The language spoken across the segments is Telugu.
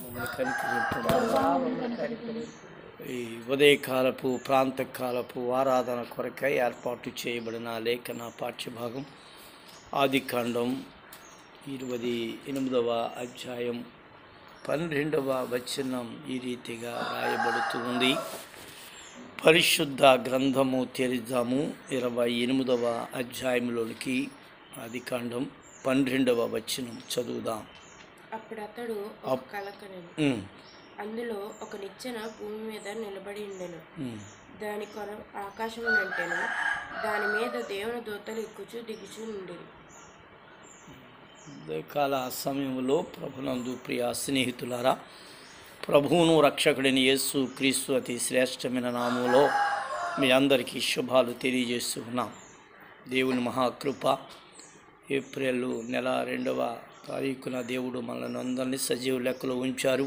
మమ్మల్ని కనికరింపమని ఈ ఉదయకాలపు ప్రాంతకాలపు ఆరాధన కొరకై ఏర్పాటు చేయబడిన లేఖన పాఠ్యభాగం ఆదికాండం ఇరవై ఎనిమిదవ అధ్యాయం పన్నెండవ వచనం ఈ రీతిగా రాయబడుతూ ఉంది పరిశుద్ధ గ్రంథము తెరిద్దాము ఇరవై ఎనిమిదవ అధ్యాయంలోనికి ఆదికాండం పన్నెండవ వచనం చదువుదాం అప్పుడు అతడు ఒక కల కనెను ఉమ్, అందులో ఒక నిచ్చెన భూమి మీద నిలబడి ఉండెను ఉమ్. దాని కొన ఆకాశము అంటెను దాని మీద దేవుని దూతలు ఎక్కుచు దిగుచు ఉండేది ఉదయకాల సమయంలో ప్రభునందు ప్రియ స్నేహితులారా ప్రభువును రక్షకుడిని యేసు క్రీస్తు అతి శ్రేష్టమైన నామంలో మీ అందరికీ శుభాలు తెలియజేస్తూ ఉన్నాం దేవుని మహాకృప ఏప్రిల్ నెల రెండవ తారీఖున దేవుడు మనల్ని అందరినీ సజీవ లెక్కలో ఉంచారు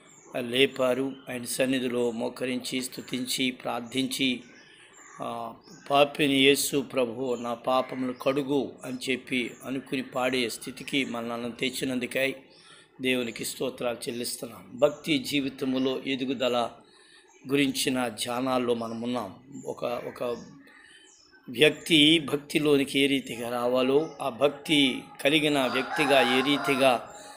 లేపారు ఆయన సన్నిధిలో మోకరించి స్తుతించి ప్రార్థించి ఆ, పాపిని యేసు ప్రభు నా పాపములు కడుగు అని చెప్పి అనుకుని పాడే స్థితికి మనల్ని తెచ్చినందుకై దేవునికి స్తోత్రాలు చెల్లిస్తున్నాం భక్తి జీవితములో ఎదుగుదల గురించిన ధ్యానాల్లో మనం ఉన్నాం ఒక ఒక వ్యక్తి భక్తిలోనికి ఏ రీతిగా రావాలో ఆ భక్తి కలిగిన వ్యక్తిగా ఏ రీతిగా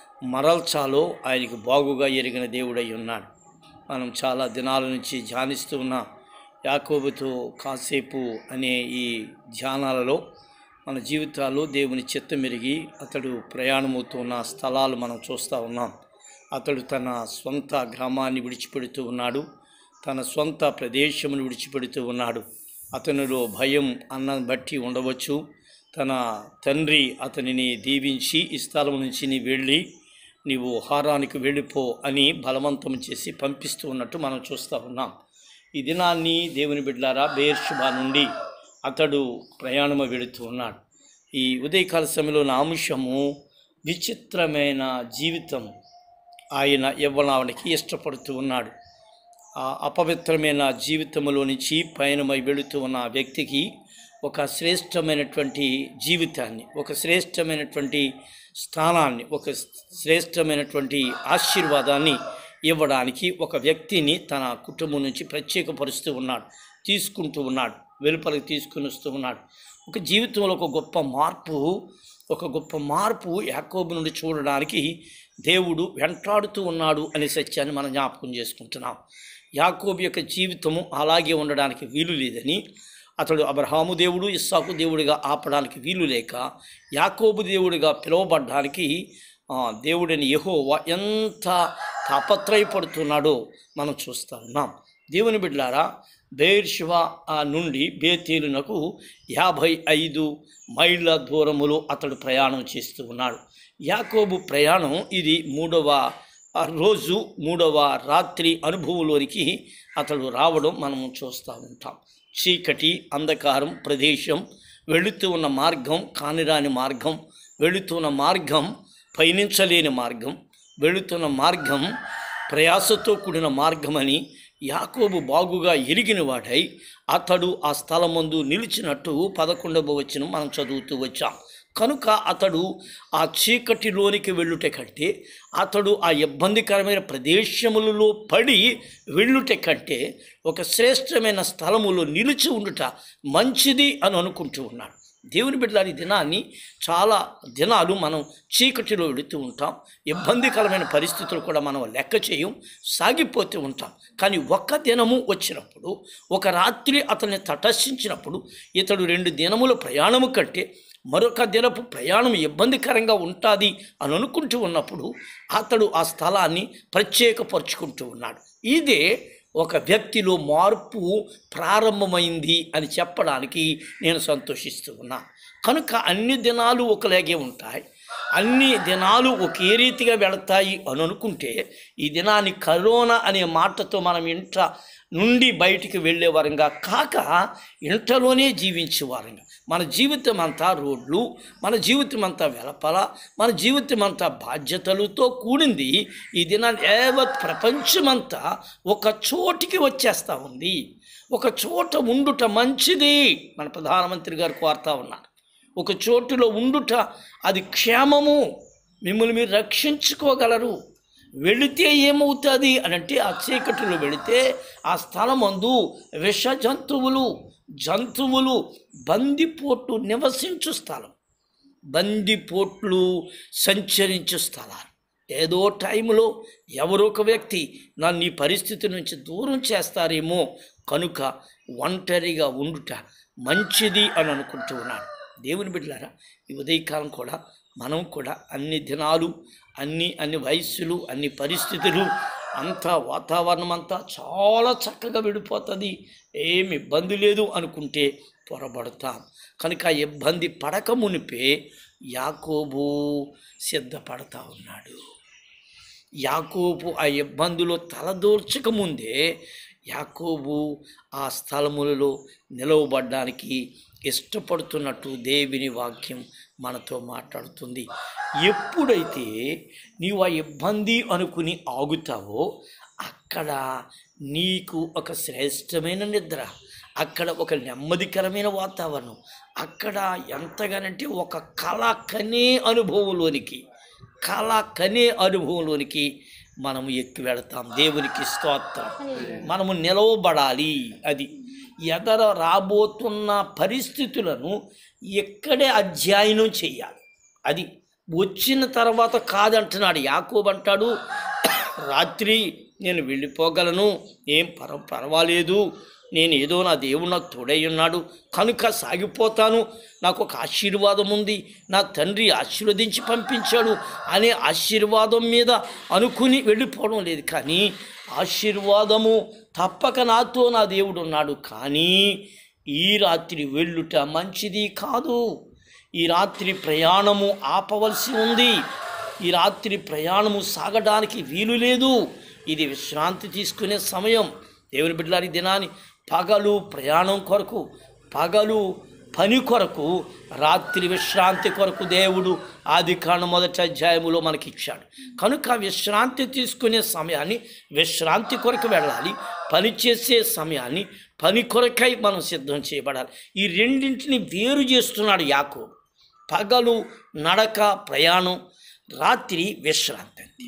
మరల్చాలో ఆయనకు బాగుగా ఎరిగిన దేవుడై ఉన్నాడు మనం చాలా దినాల నుంచి ధ్యానిస్తూ ఉన్నాం యాకోబుతో కాసేపు అనే ఈ ధ్యానాలలో మన జీవితాల్లో దేవుని చిత్తమెరిగి అతడు ప్రయాణమవుతున్న స్థలాలు మనం చూస్తూ ఉన్నాం అతడు తన స్వంత గ్రామాన్ని విడిచిపెడుతూ ఉన్నాడు తన స్వంత ప్రదేశమును విడిచిపెడుతూ ఉన్నాడు అతనిలో భయం అన్న బట్టి ఉండవచ్చు తన తండ్రి అతనిని దీవించి ఈ స్థలం నుంచి నీ వెళ్ళి నీవు హారానికి వెళ్ళిపో అని బలవంతం చేసి పంపిస్తూ ఉన్నట్టు మనం చూస్తూ ఉన్నాం ఈ దినాన్ని దేవుని బిడ్డారా బేర్షుబా నుండి అతడు ప్రయాణము వెళుతూ ఉన్నాడు ఈ ఉదయకాల సమయంలో నా అంశము విచిత్రమైన జీవితం ఆయన యవ్వనానికి ఇష్టపడుతూ ఉన్నాడు ఆ అపవిత్రమైన జీవితంలో నుంచి పయనమై వెళుతూ ఉన్న ఆ వ్యక్తికి ఒక శ్రేష్టమైనటువంటి జీవితాన్ని ఒక శ్రేష్టమైనటువంటి స్థానాన్ని ఒక శ్రేష్టమైనటువంటి ఆశీర్వాదాన్ని ఇవ్వడానికి ఒక వ్యక్తిని తన కుటుంబం నుంచి ప్రత్యేకపరుస్తూ ఉన్నాడు తీసుకుంటూ ఉన్నాడు వెలుపలికి తీసుకుని వస్తూ ఉన్నాడు ఒక జీవితంలో ఒక గొప్ప మార్పు ఒక గొప్ప మార్పు యాకోబు నుండి చూడడానికి దేవుడు వెంటాడుతూ ఉన్నాడు అనే సత్యాన్ని మనం జ్ఞాపకం చేసుకుంటున్నాం యాకోబు యొక్క జీవితము అలాగే ఉండడానికి వీలు లేదని అతడు అబ్రహాము దేవుడు ఇస్సాకు దేవుడిగా ఆపడానికి వీలు లేక యాకోబు దేవుడిగా పిలువబడ్డానికి ఆ, దేవుడని యెహోవా ఎంత తాపత్రయపడుతున్నాడో మనం చూస్తూ ఉన్నాం దేవుని బిడ్డారా బేర్షివ నుండి బేతేలునకు యాభై ఐదు మైళ్ళ దూరములో అతడు ప్రయాణం చేస్తూ ఉన్నాడు యాకోబు ప్రయాణం ఇది మూడవ ఆ రోజు మూడవ రాత్రి అనుభవంలోనికి అతడు రావడం మనం చూస్తూ ఉంటాం చీకటి అంధకారం ప్రదేశం వెళుతూ ఉన్న మార్గం కానిరాని మార్గం వెళుతున్న మార్గం పయనించలేని మార్గం వెళుతున్న మార్గం ప్రయాసతో కూడిన మార్గమని యాకోబు బాగుగా ఎరిగిన వాడై అతడు ఆ స్థలమందు నిలిచినట్టు పదకొండవ వచ్చిన మనం చదువుతూ వచ్చాం కనుక అతడు ఆ చీకటిలోనికి వెళ్ళుట కంటే అతడు ఆ ఇబ్బందికరమైన ప్రదేశములలో పడి వెళ్ళుట కంటే ఒక శ్రేష్టమైన స్థలములో నిలిచి ఉండుట మంచిది అని అనుకుంటూ ఉన్నాడు దేవుని బిడ్డలారి దినాన్ని చాలా దినాలు మనం చీకటిలో వెళుతూ ఉంటాం ఇబ్బందికరమైన పరిస్థితులు కూడా మనం లెక్క చేయం సాగిపోతూ ఉంటాం కానీ ఒక్క దినము వచ్చినప్పుడు ఒక రాత్రి అతన్ని తటస్థించినప్పుడు ఇతడు రెండు దినముల ప్రయాణము కంటే మరొక దినపు ప్రయాణం ఇబ్బందికరంగా ఉంటుంది అని అనుకుంటూ ఉన్నప్పుడు అతడు ఆ స్థలాన్ని ప్రత్యేకపరుచుకుంటూ ఉన్నాడు ఇదే ఒక వ్యక్తిలో మార్పు ప్రారంభమైంది అని చెప్పడానికి నేను సంతోషిస్తూ ఉన్నా కనుక అన్ని దినాలు ఒకలాగే ఉంటాయి అన్ని దినాలు ఒకే రీతిగా వెళతాయి అని అనుకుంటే ఈ దినాన్ని కరోనా అనే మాటతో మనం ఇంట నుండి బయటికి వెళ్ళే వారంగా కాక ఇంటలోనే జీవించే వారంగా మన జీవితం అంతా రోడ్లు మన జీవితం అంతా వెలపల మన జీవితం అంతా బాధ్యతలతో కూడింది ఈ దినాన్ని యావత్ ప్రపంచమంతా ఒక చోటికి వచ్చేస్తూ ఉంది ఒక చోట ఉండుట మంచిది మన ప్రధానమంత్రి గారు కోరుతా ఉన్నారు ఒక చోటులో ఉండుట అది క్షేమము మిమ్మల్ని మీరు రక్షించుకోగలరు వెళితే ఏమవుతుంది అని అంటే ఆ చీకటిలో వెళితే ఆ స్థలమందు విష జంతువులు జంతువులు బందిపోట్లు నివసించు స్థలం బందిపోట్లు సంచరించు స్థలాలు ఏదో టైంలో ఎవరో ఒక వ్యక్తి నన్ను ఈ పరిస్థితి నుంచి దూరం చేస్తారేమో కనుక ఒంటరిగా ఉండుట మంచిది అని అనుకుంటూ ఉన్నాను దేవుని బిడ్డలారా ఈ ఉదయకాలం కూడా మనం కూడా అన్ని దినాలు అన్ని అన్ని వయస్సులు అన్ని పరిస్థితులు అంతా వాతావరణం అంతా చాలా చక్కగా విడిపోతుంది ఏమి ఇబ్బంది లేదు అనుకుంటే పొరబడతాం కనుక ఆ ఇబ్బంది పడక మునిపే యాకోబు సిద్ధపడతా ఉన్నాడు యాకోబు ఆ ఇబ్బందులో తలదూర్చక ముందే యాకోబు ఆ స్థలములలో నిలవబడ్డానికి ఇష్టపడుతున్నట్టు దేవుని వాక్యం మనతో మాట్లాడుతుంది ఎప్పుడైతే నీవు ఆ ఇబ్బంది అనుకుని ఆగుతావో అక్కడ నీకు ఒక శ్రేష్టమైన నిద్ర అక్కడ ఒక నెమ్మదికరమైన వాతావరణం అక్కడ ఎంతగానంటే ఒక కళ కనే అనుభవంలోనికి కళ కనే అనుభవంలోనికి మనము ఎక్కి వెళతాం దేవునికి స్తోత్రం మనము నిలవబడాలి అది ఎదర రాబోతున్న పరిస్థితులను ఇక్కడే అధ్యయనం చేయాలి అది వచ్చిన తర్వాత కాదంటున్నాడు యాకోబు అంటాడు రాత్రి నేను వెళ్ళిపోగలను ఏం పర పర్వాలేదు నేను ఏదో నా దేవుడు నాకు తోడై ఉన్నాడు కనుక సాగిపోతాను నాకు ఒక ఆశీర్వాదం ఉంది నా తండ్రి ఆశీర్వదించి పంపించాడు అనే ఆశీర్వాదం మీద అనుకుని వెళ్ళిపోవడం లేదు కానీ ఆశీర్వాదము తప్పక నాతో నా దేవుడు ఉన్నాడు కానీ ఈ రాత్రి వెళ్ళుట మంచిది కాదు ఈ రాత్రి ప్రయాణము ఆపవలసి ఉంది ఈ రాత్రి ప్రయాణము సాగడానికి వీలు లేదు ఇది విశ్రాంతి తీసుకునే సమయం దేవుని బిడ్డలారి దినాన్ని పగలు ప్రయాణం కొరకు పగలు పని కొరకు రాత్రి విశ్రాంతి కొరకు దేవుడు ఆది కాండ మొదటి అధ్యాయములో మనకి ఇచ్చాడు కనుక విశ్రాంతి తీసుకునే సమయాన్ని విశ్రాంతి కొరకు వెళ్ళాలి పని చేసే సమయాన్ని పని కొరకై మనం సిద్ధం చేయబడాలి ఈ రెండింటిని వేరు చేస్తున్నాడు యాకో పగలు నడక ప్రయాణం రాత్రి విశ్రాంతి అంతే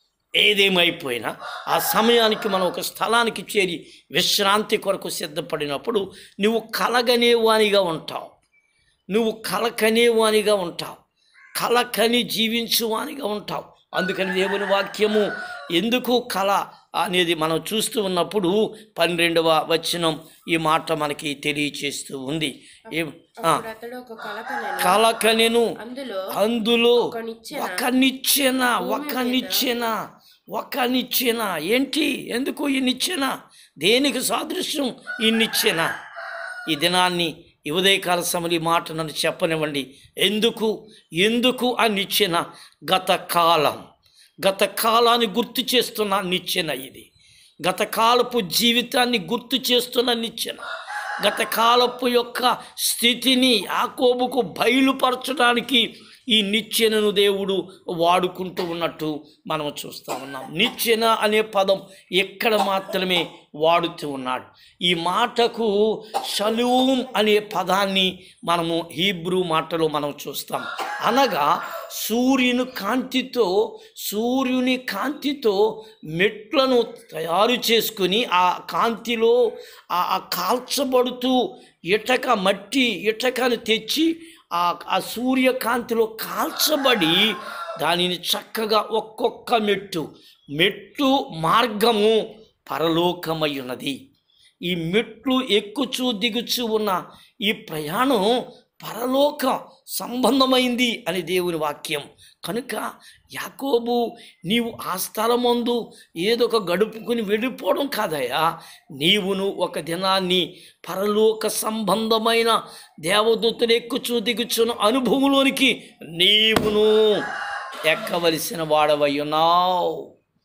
ఏదేమైపోయినా ఆ సమయానికి మనం ఒక స్థలానికి చేరి విశ్రాంతి కొరకు సిద్ధపడినప్పుడు నువ్వు కలగనేవానిగా ఉంటావు నువ్వు కలకనేవానిగా ఉంటావు కలకని జీవించువానిగా ఉంటావు అందుకని దేవుని వాక్యము ఎందుకు కళ అనేది మనం చూస్తూ ఉన్నప్పుడు పన్నెండవ వచనం ఈ మాట మనకి తెలియచేస్తూ ఉంది ఏ ఆ, అప్పుడు అతడు ఒక కలకనెను కలకనెను అందులో అందులో ఒక నిచ్చెన ఒక నిచ్చెన ఒక నిచ్చెన ఒక నిచ్చెన ఏంటి ఎందుకు ఈ నిచ్చెన దేనికి సాదృశ్యం ఈ నిచ్చెన ఈ దినాన్ని ఈ ఉదయకాల సమలి మాట నన్ను చెప్పనివ్వండి ఎందుకు ఎందుకు ఆ నిచ్చెన గత కాలం గత కాలాన్ని గుర్తు చేస్తున్న నిచ్చెన ఇది గత కాలపు జీవితాన్ని గుర్తు చేస్తున్న నిచ్చెన గత కాలపు యొక్క స్థితిని యాకోబుకు బయలుపరచడానికి ఈ నిచ్చెనను దేవుడు వాడుకుంటూ ఉన్నట్టు మనం చూస్తూ ఉన్నాం నిచ్చెన అనే పదం ఎక్కడ మాత్రమే వాడుతూ ఉన్నాడు ఈ మాటకు షలూం అనే పదాన్ని మనము హీబ్రూ మాటలో మనం చూస్తాం అనగా సూర్యుని కాంతితో సూర్యుని కాంతితో మెట్లను తయారు చేసుకుని ఆ కాంతిలో ఆ ఆ కాల్చబడుతూ ఇటక మట్టి ఇటకను తెచ్చి ఆ ఆ సూర్యకాంతిలో కాల్చబడి దానిని చక్కగా ఒక్కొక్క మెట్టు మెట్టు మార్గము పరలోకమై ఉన్నది ఈ మెట్లు ఎక్కుచూ దిగుచూ ఉన్న ఈ ప్రయాణం పరలోక సంబంధమైంది అని దేవుని వాక్యం కనుక యాకోబు నీవు ఆ స్థలమందు ఏదో ఒక గడుపుకుని వెళ్ళిపోవడం కాదయ్యా నీవును ఒక దినాన్ని పరలోక సంబంధమైన దేవదూతలు ఎక్కుచూ దిగుచున్న అనుభవంలోనికి నీవును ఎక్కవలసిన వాడవై ఉన్నావు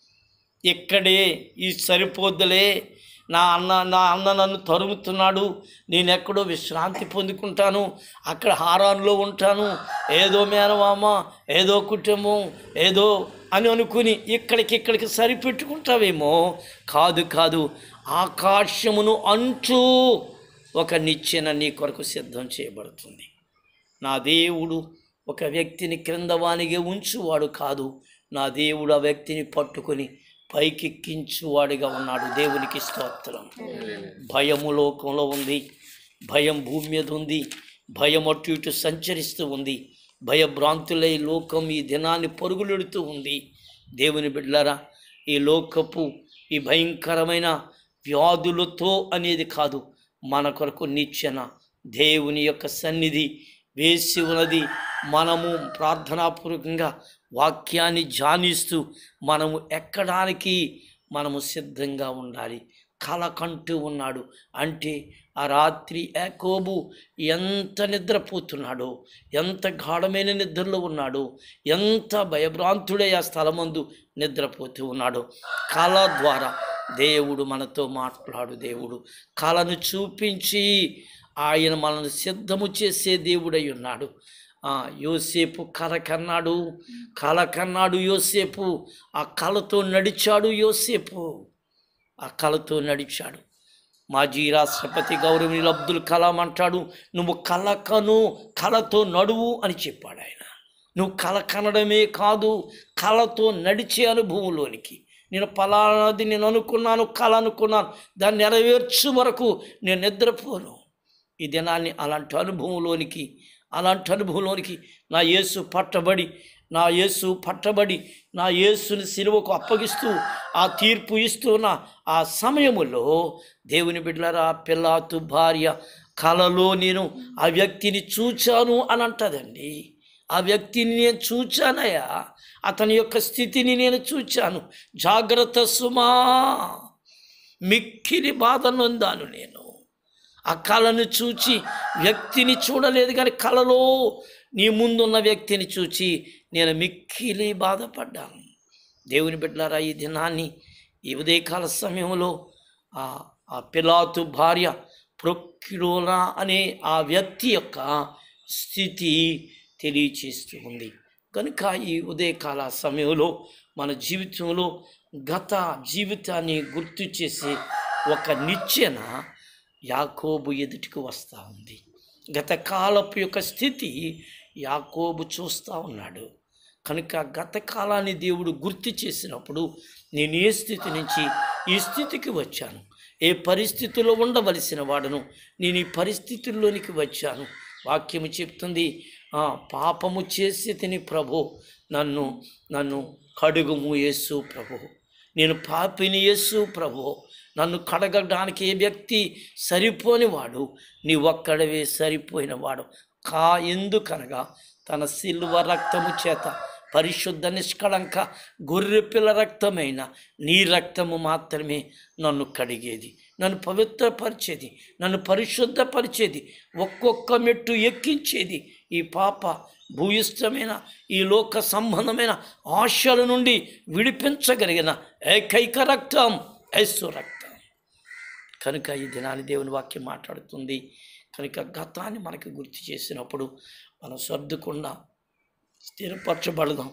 ఇక్కడే ఈ సరిపోద్దులే నా అన్న నా అన్న నన్ను తరుముతున్నాడు నేను ఎక్కడో విశ్రాంతి పొందుకుంటాను అక్కడ హారాన్లో ఉంటాను ఏదో మేనమామ ఏదో కుటుంబం ఏదో అని అనుకుని ఇక్కడికి ఇక్కడికి సరిపెట్టుకుంటావేమో కాదు కాదు ఆకాశమును అంటూ ఒక నిచ్చెన నీ కొరకు సిద్ధం చేయబడుతుంది నా దేవుడు ఒక వ్యక్తిని క్రింద వానిగా ఉంచువాడు కాదు నా దేవుడు ఆ వ్యక్తిని పట్టుకొని పైకెక్కించువాడిగా ఉన్నాడు దేవునికి స్తోత్రం భయము లోకంలో ఉంది భయం భూమి మీద ఉంది భయం అటు ఇటు సంచరిస్తూ ఉంది భయభ్రాంతులై లోకం ఈ దినాన్ని పరుగులెడుతూ ఉంది దేవుని బిడ్డలారా ఈ లోకపు ఈ భయంకరమైన వ్యాధులతో అనేది కాదు మన కొరకు నిచ్చెన దేవుని యొక్క సన్నిధి వేసి ఉన్నది మనము ప్రార్థనాపూర్వకంగా వాక్యాన్ని ధ్యానిస్తూ మనము ఎక్కడానికి మనము సిద్ధంగా ఉండాలి కల కంటూ ఉన్నాడు అంటే ఆ రాత్రి యాకోబు ఎంత నిద్రపోతున్నాడో ఎంత గాఢమైన నిద్రలో ఉన్నాడో ఎంత భయభ్రాంతుడై ఆ స్థలమందు నిద్రపోతూ ఉన్నాడో కళ ద్వారా దేవుడు మనతో మాట్లాడు దేవుడు కళను చూపించి ఆయన మనల్ని సిద్ధము చేసే దేవుడై ఉన్నాడు ఆ, యోసేపు కల కన్నాడు కల కన్నాడు యోసేపు ఆ కళతో నడిచాడు యోసేపు ఆ కళతో నడిచాడు మాజీ రాష్ట్రపతి గౌరవనీయులు అబ్దుల్ కలాం అంటాడు నువ్వు కళ కను కళతో నడువు అని చెప్పాడు ఆయన నువ్వు కళ కనడమే కాదు కళతో నడిచే అనుభవంలోనికి నేను పలానాది నేను అనుకున్నాను కళ అనుకున్నాను దాన్ని నెరవేర్చు వరకు నేను నిద్రపోను ఈ దినాన్ని అలాంటి అనుభవంలోనికి అలాంటి అనుభవంలోనికి నా యేసు పట్టబడి నా యేసు పట్టబడి నా యేసుని సిలువకు అప్పగిస్తూ ఆ తీర్పు ఇస్తున్న ఆ సమయములో దేవుని బిడ్డలారా పిల్లాతు భార్య కలలో నేను ఆ వ్యక్తిని చూచాను అని అంటదండి ఆ వ్యక్తిని నేను చూచానయ్యా అతని యొక్క స్థితిని నేను చూచాను జాగ్రత్త సుమా మిక్కిలి బాధ నొందాను నేను ఆ కళను చూచి వ్యక్తిని చూడలేదు కానీ కళలో నీ ముందున్న వ్యక్తిని చూచి నేను మిక్కిలి బాధపడ్డాను దేవుని బిడ్డలారా ఈ దినాన్ని ఈ ఉదయకాల సమయంలో ఆ ఆ పిలాతు భార్య ప్రొక్యురోలా అనే ఆ వ్యక్తి యొక్క స్థితి తెలియచేస్తూ ఉంది కనుక ఈ ఉదయకాల సమయంలో మన జీవితంలో గత జీవితాన్ని గుర్తు చేసే ఒక నిచ్చెన యాకోబు ఎదుటికి వస్తూ ఉంది గత కాలపు యొక్క స్థితి యాకోబు చూస్తూ ఉన్నాడు కనుక గత కాలాన్ని దేవుడు గుర్తు చేసినప్పుడు నేను ఏ స్థితి నుంచి ఈ స్థితికి వచ్చాను ఏ పరిస్థితిలో ఉండవలసిన వాడను నేను ఈ పరిస్థితుల్లోనికి వచ్చాను వాక్యము చెప్తుంది "ఆ, పాపము చేసి తిని ప్రభు నన్ను నన్ను కడుగుము యేసు ప్రభు నేను పాపిని యేసు ప్రభు నన్ను కడగడానికి ఏ వ్యక్తి సరిపోని వాడు నీ ఒక్కడవే సరిపోయిన వాడు కా ఎందుకనగా తన సిల్వ రక్తము చేత పరిశుద్ధ నిష్కళంక గొర్రెపిల్ల రక్తమైన నీ రక్తము మాత్రమే నన్ను కడిగేది నన్ను పవిత్రపరిచేది నన్ను పరిశుద్ధపరిచేది ఒక్కొక్క మెట్టు ఎక్కించేది ఈ పాప భూయిష్టమైన ఈ లోక సంబంధమైన ఆశల నుండి విడిపించగలిగిన ఏకైక రక్తం యేసు రక్తం కనుక ఈ దినాన్ని దేవుని వాక్యం మాట్లాడుతుంది కనుక గతాన్ని మనకి గుర్తు చేసినప్పుడు మనం సర్దుకుండా స్థిరపరచబడదాం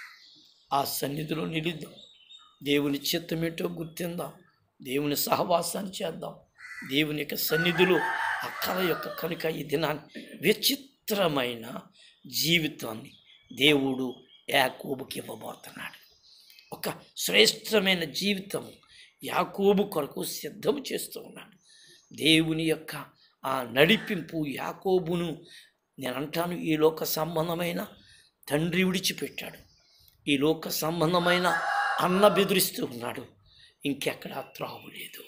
ఆ సన్నిధిలో నిలుద్దాం దేవుని చిత్తమేటో గుర్తిందాం దేవుని సహవాసాన్ని చేద్దాం దేవుని యొక్క సన్నిధిలో ఆ కళ యొక్క కనుక ఈ దినాన్ని విచిత్రమైన జీవితాన్ని దేవుడు యాకోబుకి ఇవ్వబోతున్నాడు ఒక శ్రేష్టమైన జీవితం యాకోబు కొరకు సిద్ధం చేస్తూ ఉన్నాడు దేవుని యొక్క ఆ నడిపింపు యాకోబును నేను అంటాను ఈ లోక సంబంధమైన తండ్రి విడిచిపెట్టాడు ఈ లోక సంబంధమైన అన్న బెదిరిస్తూ ఉన్నాడు ఇంకెక్కడా త్రావు లేదు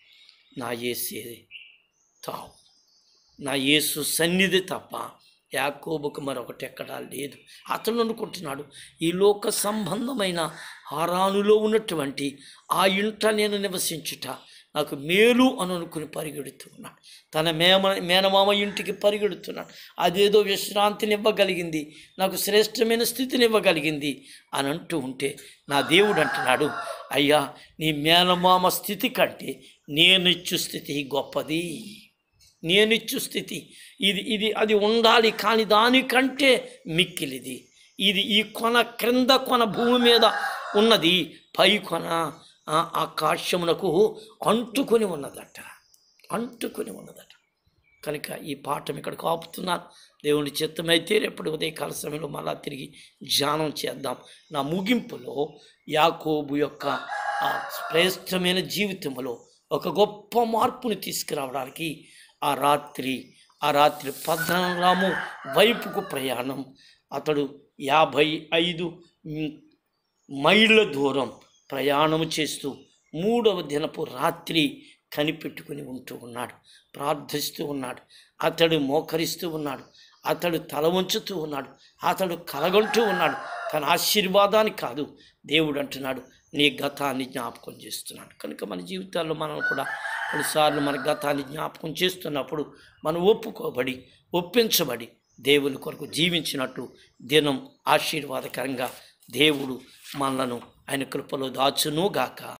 నా యేసే తావు నా యేసు సన్నిధి తప్ప యాకోబుకు మరొకటి ఎక్కడా లేదు అతను అనుకుంటున్నాడు ఈ లోక సంబంధమైన హారానులో ఉన్నటువంటి ఆ ఇంట నేను నివసించుట నాకు మేలు అని అనుకుని పరిగెడుతున్నాడు తన మేమ మేనమామ ఇంటికి పరిగెడుతున్నాడు అదేదో విశ్రాంతిని ఇవ్వగలిగింది నాకు శ్రేష్టమైన స్థితిని ఇవ్వగలిగింది అని అంటూ ఉంటే నా దేవుడు అంటున్నాడు అయ్యా నీ మేనమామ స్థితి కంటే నేనిచ్చు స్థితి గొప్పది నేనిచ్చు స్థితి ఇది ఇది అది ఉండాలి కానీ దానికంటే మిక్కిలిది ఇది ఈ కొన క్రింద కొన భూమి మీద ఉన్నది పై కొన ఆ ఆకాశమునకు అంటుకొని ఉన్నదట అంటుకొని ఉన్నదట కనుక ఈ పాఠం ఇక్కడ ఆపుతున్నాను దేవుని చిత్తమైతే రేపటి ఉదయకాల సమయంలో మళ్ళా తిరిగి ధ్యానం చేద్దాం నా ముగింపులో యాకోబు యొక్క ఆ శ్రేష్టమైన జీవితంలో ఒక గొప్ప మార్పుని తీసుకురావడానికి ఆ రాత్రి ఆ రాత్రి పద్నాలుగు వైపుకు ప్రయాణం అతడు యాభై ఐదు మ్, మైళ్ళ దూరం ప్రయాణం చేస్తూ మూడవ దినపు రాత్రి కనిపెట్టుకుని ఉంటూ ఉన్నాడు ప్రార్థిస్తూ ఉన్నాడు అతడు మోకరిస్తూ ఉన్నాడు అతడు తల వంచుతూ ఉన్నాడు అతడు కలగంటూ ఉన్నాడు తన ఆశీర్వాదాన్ని కాదు దేవుడు అంటున్నాడు నీ గతాన్ని జ్ఞాపకం చేస్తున్నాడు కనుక మన జీవితాల్లో మనం కూడా కొన్నిసార్లు మన గతాన్ని జ్ఞాపకం చేస్తున్నప్పుడు మనం ఒప్పుకోబడి ఒప్పించబడి దేవుని కొరకు జీవించినట్లు దినం ఆశీర్వాదకరంగా దేవుడు మనలను ఆయన కృపలో దాచును గాక